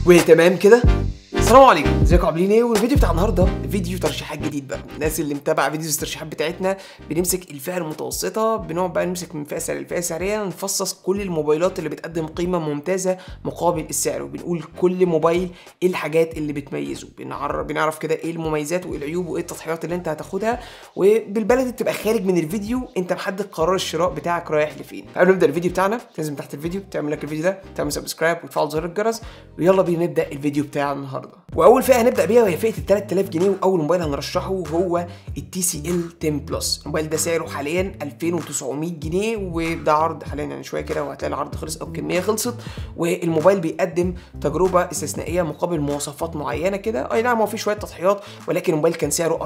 وتمام كده السلام عليكم ازيكم عاملين ايه والفيديو بتاع النهارده فيديو ترشيحات جديد بقى الناس اللي متابعه فيديوز الترشيحات بتاعتنا بنمسك الفئه المتوسطه بنقعد بقى نمسك من فئه سعريه لفئه سعريه نفصص كل الموبايلات اللي بتقدم قيمه ممتازه مقابل السعر وبنقول كل موبايل ايه الحاجات اللي بتميزه بنعرف بنعرف كده ايه المميزات وايه العيوب وايه التضحيات اللي انت هتاخدها وبالبلدي بتبقى خارج من الفيديو انت محدد قرار الشراء بتاعك رايح لفين قبل ما نبدا الفيديو بتاعنا لازم تحت الفيديو تعمل لك الفيديو ده تعمل سبسكرايب وتفعل زر الجرس ويلا بينا نبدا الفيديو بتاع النهارده واول فئه هنبدا بيها وهي فئه ال 3000 جنيه واول موبايل هنرشحه هو التي سي ال 10 بلس الموبايل ده سعره حاليا 2900 جنيه وده عرض حاليا يعني شويه كده وهتلاقي العرض خلص او الكميه خلصت والموبايل بيقدم تجربه استثنائيه مقابل مواصفات معينه كده اي نعم هو في شويه تضحيات ولكن الموبايل كان سعره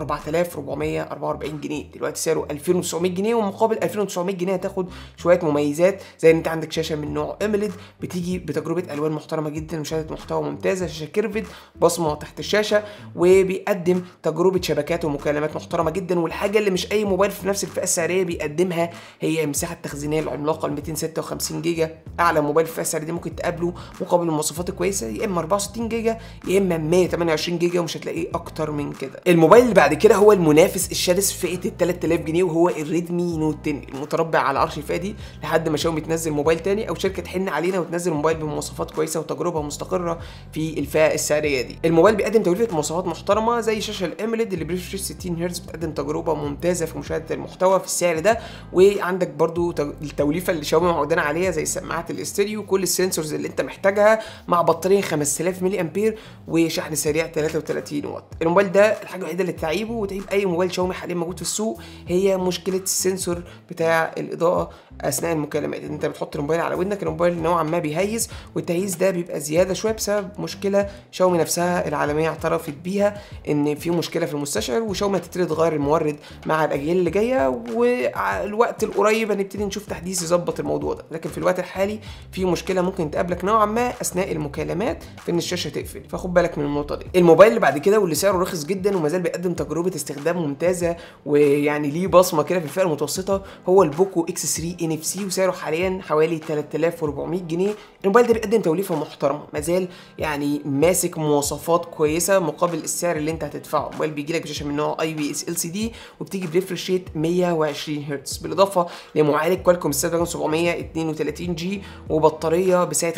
4444 جنيه دلوقتي سعره 2900 جنيه ومقابل 2900 جنيه هتاخد شويه مميزات زي ان انت عندك شاشه من نوع ايميليد بتيجي بتجربه الوان محترمه جدا وشاشه محتوى ممتازه شاشه كيرفد بصمه تحت الشاشه وبيقدم تجربه شبكات ومكالمات محترمه جدا والحاجه اللي مش اي موبايل في نفس الفئه السعريه بيقدمها هي مساحه التخزينيه العملاقه ال 256 جيجا اعلى موبايل في الفئه السعريه دي ممكن تقابله مقابل المواصفات الكويسه يا اما 64 جيجا يا اما 128 جيجا ومش هتلاقيه اكتر من كده الموبايل اللي بعد كده هو المنافس الشرس في فئه ال 3000 جنيه وهو الريدمي نوت 10 المتربع على عرش الفئه دي لحد ما شاومي تنزل موبايل تاني او شركه تحن علينا وتنزل موبايل بمواصفات كويسه وتجربه مستقره في الفئه السعريه دي الموبايل بيقدم توليفه مواصفات محترمه زي شاشه الاميليد اللي بريفريش 60 هرتز بتقدم تجربه ممتازه في مشاهده المحتوى في السعر ده وعندك برضو التوليفه اللي شاومي معودنا عليها زي سماعات الاستيريو كل السنسورز اللي انت محتاجها مع بطاريه 5000 ملي امبير وشحن سريع 33 واط الموبايل ده الحاجه الوحيده اللي تعيبه وتعيب اي موبايل شاومي حاليا موجود في السوق هي مشكله السنسور بتاع الاضاءه اثناء المكالمات انت بتحط الموبايل على ودنك الموبايل نوعا ما بيهيز والتهييز ده بيبقى زياده شويه بسبب مشكله شاومي نفسها العالميه اعترفت بيها ان في مشكله في المستشعر وشاومي هتبتدي تغير المورد مع الاجيال اللي جايه والوقت القريب هنبتدي نشوف تحديث يظبط الموضوع ده لكن في الوقت الحالي في مشكله ممكن تقابلك نوعا ما اثناء المكالمات في ان الشاشه تقفل فخد بالك من النقطه دي الموبايل اللي بعد كده واللي سعره رخيص جدا وما زال بيقدم تجربه استخدام ممتازه ويعني ليه بصمه كده في الفئه المتوسطه هو البوكو اكس 3 ان اف سي وسعره حاليا حوالي 3400 جنيه الموبايل ده بيقدم توليفه محترمه ما زال يعني ماسك مواصفات كويسه مقابل السعر اللي انت هتدفعه الموبايل بيجي لك بشاشه من نوع اي بي اس ال سي دي وبتيجي بريفرش ريت 120 هرتز بالاضافه لمعالج كوالكوم سناب دراجون 732 جي وبطاريه بسعه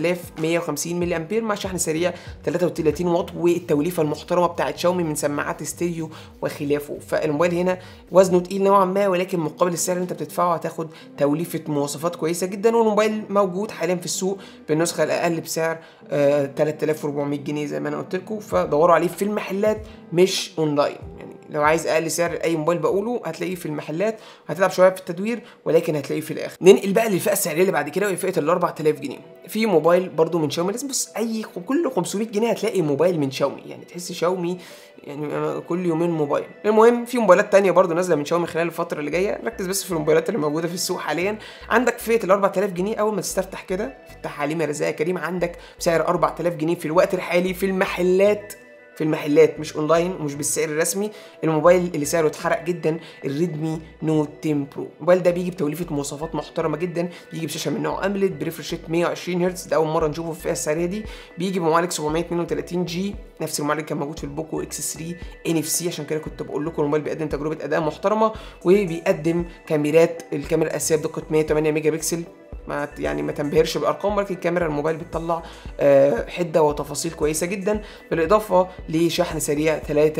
5150 ملي امبير مع شحن سريع 33 واط والتوليفه المحترمه بتاعت شاومي من سماعات استيريو وخلافه فالموبايل هنا وزنه تقيل نوعا ما ولكن مقابل السعر اللي انت بتدفعه هتاخد توليفه مواصفات كويسه جدا والموبايل موجود حاليا في السوق بالنسخه الاقل بسعر آه 3400 جنيه زي ما انا قلت لكم فدوروا عليه في المحلات مش اونلاين يعني لو عايز اقل سعر اي موبايل بقوله هتلاقيه في المحلات هتلعب شويه في التدوير ولكن هتلاقيه في الاخر ننقل بقى للفئه السعريه اللي بعد كده وهي فئه ال 4000 جنيه في موبايل برضو من شاومي لازم بص اي كل 500 جنيه هتلاقي موبايل من شاومي يعني تحس شاومي يعني كل يومين موبايل المهم في موبايلات تانية برضو نازله من شاومي خلال الفتره اللي جايه ركز بس في الموبايلات اللي موجوده في السوق حاليا عندك فئه ال 4000 جنيه اول ما تستفتح كده افتح عليه مرزاق كريم عندك بسعر 4000 جنيه في الوقت الحالي في المحلات في المحلات مش اونلاين ومش بالسعر الرسمي الموبايل اللي سعره اتحرق جدا الريدمي نوت 10 برو الموبايل ده بيجي بتوليفه مواصفات محترمه جدا بيجي بشاشه من نوع امليد بريفرش ريت 120 هرتز ده اول مره نشوفه في الفئه السعريه دي بيجي بمعالج 732 جي نفس المعالج كان موجود في البوكو اكس 3 ان اف سي عشان كده كنت بقول لكم الموبايل بيقدم تجربه اداء محترمه وبيقدم كاميرات الكاميرا الاساسيه بدقه 108 ميجا بكسل ما يعني ما تنبهرش بالارقام ولكن الكاميرا الموبايل بتطلع حده وتفاصيل كويسه جدا بالاضافه لشحن سريع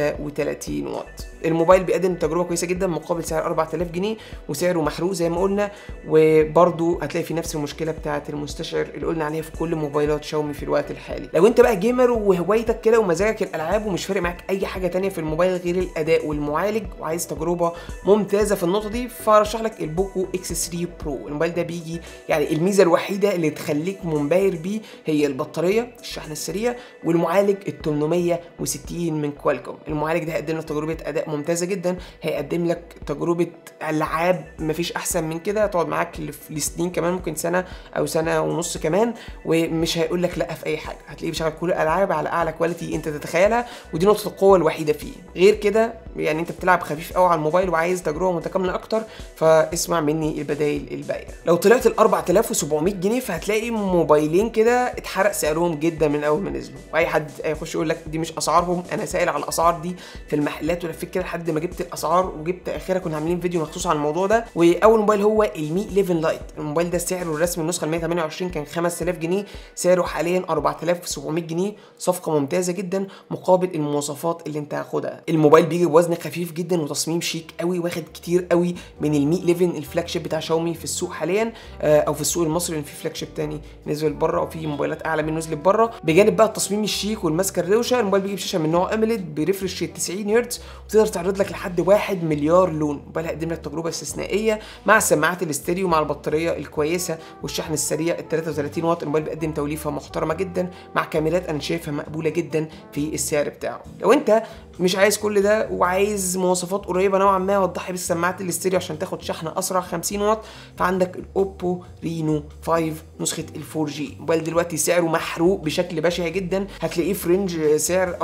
33 واط الموبايل بيقدم تجربه كويسه جدا مقابل سعر 4000 جنيه وسعره محروق زي ما قلنا وبرده هتلاقي في نفس المشكله بتاعه المستشعر اللي قلنا عليها في كل موبايلات شاومي في الوقت الحالي لو انت بقى جيمر وهوايتك كده ومزاجك الالعاب ومش فارق معاك اي حاجه تانية في الموبايل غير الاداء والمعالج وعايز تجربه ممتازه في النقطه دي فرشح لك البوكو اكس 3 برو الموبايل ده بيجي يعني الميزه الوحيده اللي تخليك منبهر بيه هي البطاريه الشحن السريع والمعالج ال 860 من كوالكوم المعالج ده هيقدم لك تجربه اداء ممتازه جدا هيقدم لك تجربه العاب مفيش احسن من كده تقعد معاك لف- لسنين كمان ممكن سنه او سنه ونص كمان ومش هيقول لك لا في اي حاجه هتلاقيه بيشغل كل الالعاب على اعلى كواليتي انت تتخيلها ودي نقطه القوه الوحيده فيه غير كده يعني انت بتلعب خفيف قوي على الموبايل وعايز تجربه متكامله اكتر فاسمع مني البدائل الباقيه لو طلعت ال 4700 جنيه فهتلاقي موبايلين كده اتحرق سعرهم جدا من اول ما نزلوا واي حد هيخش يقول لك دي مش اسعارهم انا سائل على الاسعار دي في المحلات ولفيت كده لحد ما جبت الاسعار وجبت اخرها كنا عاملين فيديو مخصوص عن الموضوع ده واول موبايل هو المي 11 لايت الموبايل ده سعره الرسمي النسخه ال 128 كان 5000 جنيه سعره حاليا 4700 جنيه صفقه ممتازه جدا مقابل المواصفات اللي انت هاخدها الموبايل بيجي بوزن خفيف جدا وتصميم شيك قوي واخد كتير قوي من المي 11 الفلاج شيب بتاع شاومي في السوق حاليا آه، او في السوق المصري لان في فلاج شيب تاني نزل بره او في موبايلات اعلى منه نزلت بره بجانب بقى التصميم الشيك والماسكه الروشه الموبايل بيجي بشاشه من نوع اميليد بريفرش 90 هرتز وتقدر تعرض لك لحد 1 مليار لون الموبايل هيقدم لك تجربه استثنائيه مع سماعات الاستيريو مع البطاريه الكويسه والشحن السريع ال 33 واط الموبايل بيقدم توليفه محترمه جدا مع كاميرات انا شايفها مقبوله جدا في السعر بتاعه لو انت مش عايز كل ده وعايز مواصفات قريبه نوعا ما وتضحي بالسماعات الاستيريو عشان تاخد شحن اسرع 50 واط فعندك الاوبو رينو 5 نسخه ال 4 جي الموبايل دلوقتي سعره محروق بشكل بشع جدا هتلاقيه في رينج سعر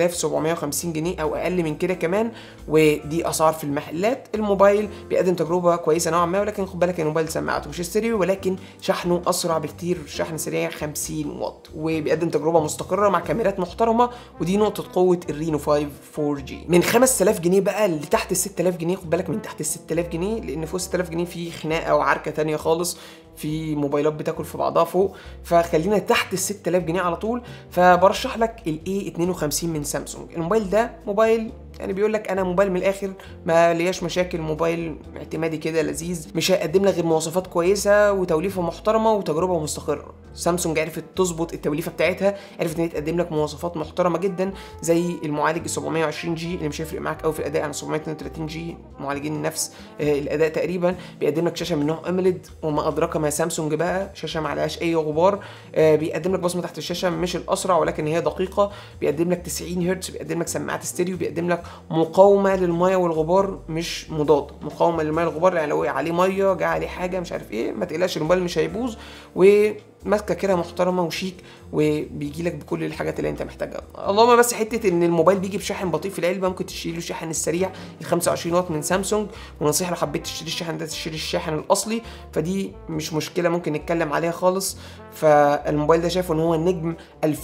4750 جنيه او اقل من كده كمان ودي اسعار في المحلات الموبايل بيقدم تجربه كويسه نوعا ما ولكن خد بالك الموبايل سماعته مش استيريو ولكن شحنه اسرع بكتير شحن سريع 50 واط وبيقدم تجربه مستقره مع كاميرات محترمه ودي نقطه قوه الرينو 5 4 جي من 5000 جنيه بقى اللي تحت ال 6000 جنيه خد بالك من تحت ال 6000 جنيه لان فوق 6000 جنيه في خناقه وعركه تانية خالص في موبايلات بتاكل في بعضها فوق فخلينا تحت ال 6000 جنيه على طول فبرشح لك الاي 52 من سامسونج الموبايل ده موبايل يعني بيقول لك انا موبايل من الاخر ما لياش مشاكل موبايل اعتمادي كده لذيذ مش هيقدم لك غير مواصفات كويسه وتوليفه محترمه وتجربه مستقره سامسونج عرفت تظبط التوليفه بتاعتها عرفت ان هي تقدم لك مواصفات محترمه جدا زي المعالج ال 720 جي اللي مش هيفرق معاك قوي في الاداء عن 732 جي معالجين نفس آه، الاداء تقريبا بيقدم لك شاشه من نوع اميليد وما ادراك ما سامسونج بقى شاشه ما عليهاش اي غبار آه، بيقدم لك بصمه تحت الشاشه مش الاسرع ولكن هي دقيقه بيقدم لك 90 هرتز بيقدم لك سماعات ستيريو بيقدم لك مقاومه للميه والغبار مش مضاد مقاومه للميه والغبار يعني لو وقع عليه ميه جه عليه حاجه مش عارف ايه ما تقلقش الموبايل مش هيبوظ وماسكه كده محترمه وشيك وبيجي لك بكل الحاجات اللي انت محتاجها اللهم بس حته ان الموبايل بيجي بشاحن بطيء في العلبه ممكن تشتري له الشاحن السريع ال 25 واط من سامسونج ونصيحه لو حبيت تشتري الشاحن ده تشتري الشاحن الاصلي فدي مش مشكله ممكن نتكلم عليها خالص فالموبايل ده شايفه ان هو نجم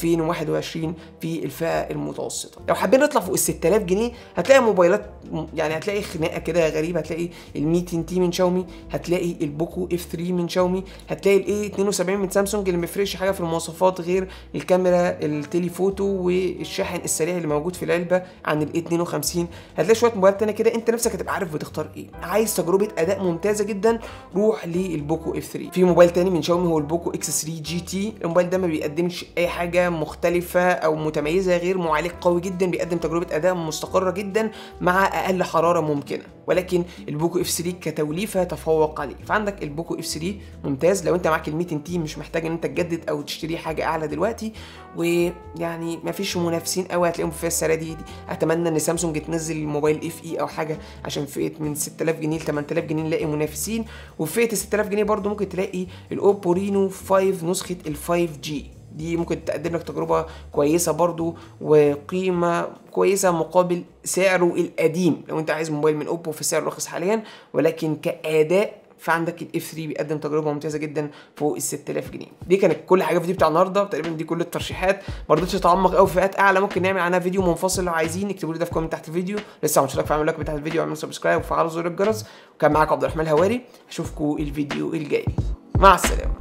2021 في الفئه المتوسطه لو حابين نطلع فوق ال 6000 جنيه هتلاقي موبايلات يعني هتلاقي خناقه كده غريبه هتلاقي ال 100 تي من شاومي هتلاقي البوكو اف 3 من شاومي هتلاقي الاي 72 من سامسونج اللي ما بيفرقش حاجه في المواصفات غير الكاميرا التليفوتو والشاحن السريع اللي موجود في العلبه عن الاي 52 هتلاقي شويه موبايلات تانية كده انت نفسك هتبقى عارف بتختار ايه عايز تجربه اداء ممتازه جدا روح للبوكو اف 3 في موبايل تاني من شاومي هو البوكو اكس 3 جي تي الموبايل ده ما بيقدمش اي حاجه مختلفه او متميزه غير معالج قوي جدا بيقدم تجربه اداء مستقره جدا مع اقل حراره ممكنه ولكن البوكو اف 3 كتوليفه تفوق عليه فعندك البوكو اف 3 ممتاز لو انت معاك ال 200 تي مش محتاج ان انت تجدد او تشتري حاجه اعلى دلوقتي ويعني مفيش منافسين قوي هتلاقيهم في السعر دي, دي اتمنى ان سامسونج تنزل الموبايل اف اي او حاجه عشان فئه من 6000 جنيه ل 8000 جنيه نلاقي منافسين وفي فئه ال 6000 جنيه برضو ممكن تلاقي الاوبو رينو 5 نسخه ال 5 جي دي ممكن تقدم لك تجربه كويسه برضو وقيمه كويسه مقابل سعره القديم لو انت عايز موبايل من اوبو في سعر رخيص حاليا ولكن كاداء فعندك الاف 3 بيقدم تجربه ممتازه جدا فوق ال 6000 جنيه دي كانت كل حاجه في الفيديو بتاع النهارده تقريبا دي كل الترشيحات ما رضيتش اتعمق قوي في فئات اعلى ممكن نعمل عنها فيديو منفصل لو عايزين اكتبوا لي ده في كومنت تحت الفيديو لسه مش فاعمل لايك تحت الفيديو واعملوا سبسكرايب وفعلوا زر الجرس وكان معاكم عبد الرحمن الهواري اشوفكم الفيديو الجاي مع السلامه